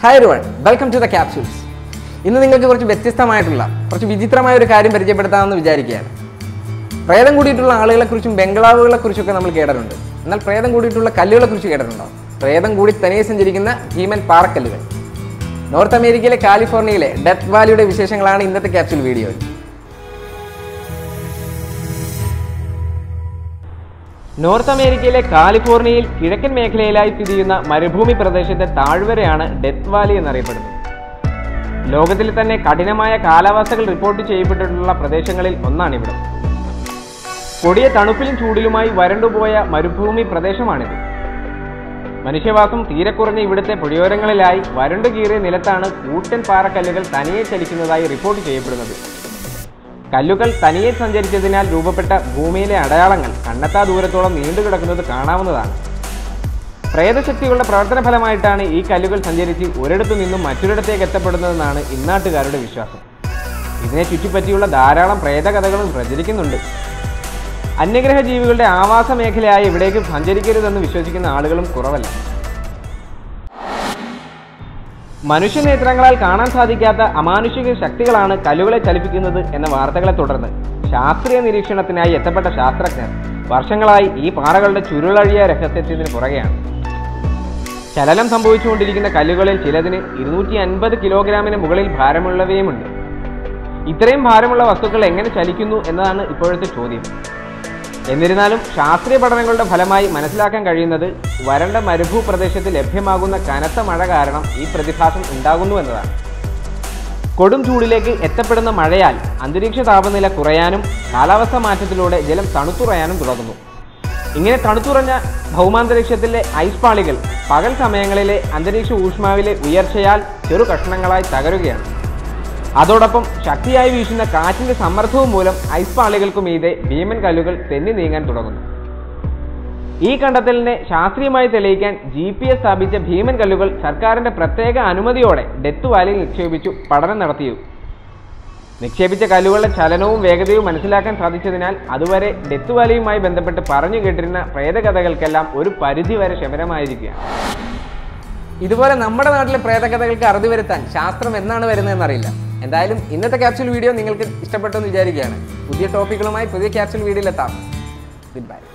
hi everyone welcome to the capsules ഇന്ന് നിങ്ങൾക്ക് കുറച്ച് വ്യത്യസ്തമായിട്ടുള്ള കുറച്ച് വിചിത്രമായ ഒരു കാര്യം പരിചയപ്പെടുത്താമെന്ന് വിചാരിക്കുകയാണ് പ്രേതം കൂടിയിട്ടുള്ള ആളുകളെക്കുറിച്ചും ബംഗ്ലാവുകളെക്കുറിച്ചൊക്കെ നമ്മൾ കേട്ടിട്ടുണ്ട് എന്നാൽ പ്രേതം കൂടിയിട്ടുള്ള കല്ലുകളെക്കുറിച്ച് കേട്ടിട്ടുണ്ടോ പ്രേതം കൂടി തനിയെ സഞ്ചരിക്കുന്ന ഭീമൻ പാറക്കല്ലുകൾ നോർത്ത് അമേരിക്കയിലെ കാലിഫോർണിയയിലെ ഡെത്ത് വാലിയുടെ വിശേഷങ്ങളാണ് ഇന്നത്തെ ക്യാപ്സ്യൂൾ വീഡിയോയിൽ നോർത്ത് അമേരിക്കയിലെ കാലിഫോർണിയയിൽ കിഴക്കൻ മേഖലയിലായി സ്ഥിതി ചെയ്യുന്ന മരുഭൂമി പ്രദേശത്തെ താഴ്വരയാണ് ഡെത്ത് വാലി എന്നറിയപ്പെടുന്നത് ലോകത്തിൽ തന്നെ കഠിനമായ കാലാവസ്ഥകൾ റിപ്പോർട്ട് ചെയ്യപ്പെട്ടിട്ടുള്ള പ്രദേശങ്ങളിൽ ഒന്നാണിവിടെ കൊടിയ തണുപ്പിലും ചൂടിലുമായി വരണ്ടുപോയ മരുഭൂമി പ്രദേശമാണിത് മനുഷ്യവാസം തീരെ കുറഞ്ഞ ഇവിടുത്തെ പുഴയോരങ്ങളിലായി വരണ്ടു കീറിയ നിലത്താണ് കൂറ്റൻ പാറക്കല്ലുകൾ തനിയെ ചലിക്കുന്നതായി റിപ്പോർട്ട് ചെയ്യപ്പെടുന്നത് കല്ലുകൾ തനിയെ സഞ്ചരിച്ചതിനാൽ രൂപപ്പെട്ട ഭൂമിയിലെ അടയാളങ്ങൾ കണ്ണെത്താ ദൂരത്തോളം നീണ്ടുകിടക്കുന്നത് കാണാവുന്നതാണ് പ്രേതശക്തികളുടെ പ്രവർത്തന ഫലമായിട്ടാണ് ഈ കല്ലുകൾ സഞ്ചരിച്ച് ഒരിടത്തു നിന്നും മറ്റൊരിടത്തേക്ക് എത്തപ്പെടുന്നതെന്നാണ് ഇന്നാട്ടുകാരുടെ വിശ്വാസം ഇതിനെ ചുറ്റിപ്പറ്റിയുള്ള ധാരാളം പ്രേതകഥകളും പ്രചരിക്കുന്നുണ്ട് അന്യഗ്രഹ ജീവികളുടെ ആവാസ മേഖലയായ ഇവിടേക്ക് സഞ്ചരിക്കരുതെന്ന് വിശ്വസിക്കുന്ന ആളുകളും കുറവല്ല മനുഷ്യനേത്രങ്ങളാൽ കാണാൻ സാധിക്കാത്ത അമാനുഷിക ശക്തികളാണ് കല്ലുകളെ ചലിപ്പിക്കുന്നത് എന്ന വാർത്തകളെ തുടർന്ന് ശാസ്ത്രീയ നിരീക്ഷണത്തിനായി എത്തപ്പെട്ട ശാസ്ത്രജ്ഞർ വർഷങ്ങളായി ഈ പാറകളുടെ ചുരുളഴിയ രഹസ്യത്തിന് പുറകെയാണ് ചലനം സംഭവിച്ചുകൊണ്ടിരിക്കുന്ന കല്ലുകളിൽ ചിലതിന് ഇരുന്നൂറ്റി അൻപത് കിലോഗ്രാമിന് മുകളിൽ ഭാരമുള്ളവയുമുണ്ട് ഇത്രയും ഭാരമുള്ള വസ്തുക്കൾ എങ്ങനെ ചലിക്കുന്നു എന്നതാണ് ഇപ്പോഴത്തെ ചോദ്യം എന്നിരുന്നാലും ശാസ്ത്രീയ പഠനങ്ങളുടെ ഫലമായി മനസ്സിലാക്കാൻ കഴിയുന്നത് വരണ്ട മരുഭൂ പ്രദേശത്ത് ലഭ്യമാകുന്ന കനത്ത മഴ കാരണം ഈ പ്രതിഭാസം ഉണ്ടാകുന്നു എന്നതാണ് കൊടും ചൂടിലേക്ക് എത്തപ്പെടുന്ന മഴയാൽ അന്തരീക്ഷ താപനില കുറയാനും കാലാവസ്ഥാ മാറ്റത്തിലൂടെ ജലം തണുത്തുറയാനും തുടങ്ങുന്നു ഇങ്ങനെ തണുത്തുറഞ്ഞ ഭൗമാന്തരീക്ഷത്തിലെ ഐസ് പാളികൾ പകൽ സമയങ്ങളിലെ അന്തരീക്ഷ ഊഷ്മാവിലെ ഉയർച്ചയാൽ ചെറു കഷ്ണങ്ങളായി തകരുകയാണ് അതോടൊപ്പം ശക്തിയായി വീശുന്ന കാറ്റിന്റെ സമ്മർദ്ദവും മൂലം ഐസ് പാളികൾക്കു മീതെ ഭീമൻ കല്ലുകൾ തെന്നി നീങ്ങാൻ തുടങ്ങുന്നു ഈ കണ്ടെത്തലിനെ ശാസ്ത്രീയമായി തെളിയിക്കാൻ ജി പി എസ് സ്ഥാപിച്ച ഭീമൻ കല്ലുകൾ സർക്കാരിന്റെ പ്രത്യേക അനുമതിയോടെ ഡെത്ത് വാലിയിൽ നിക്ഷേപിച്ചു പഠനം നടത്തിയു നിക്ഷേപിച്ച കല്ലുകളുടെ ചലനവും വേഗതയും മനസ്സിലാക്കാൻ സാധിച്ചതിനാൽ അതുവരെ ഡെത്ത് വാലിയുമായി ബന്ധപ്പെട്ട് പറഞ്ഞു കേട്ടിരുന്ന പ്രേതകഥകൾക്കെല്ലാം ഒരു പരിധി വരെ ശമനമായിരിക്കുകയാണ് ഇതുപോലെ നമ്മുടെ നാട്ടിലെ പ്രേതകഥകൾക്ക് അറുതി വരുത്താൻ ശാസ്ത്രം എന്നാണ് വരുന്നതെന്ന് അറിയില്ല എന്തായാലും ഇന്നത്തെ ക്യാപ്സ്യൂൾ വീഡിയോ നിങ്ങൾക്ക് ഇഷ്ടപ്പെട്ടു എന്ന് വിചാരിക്കുകയാണ് പുതിയ ടോപ്പിക്കുകളുമായി പുതിയ ക്യാപ്സ്യൂൾ വീഡിയോയിൽ എത്താം ഗുഡ് ബൈ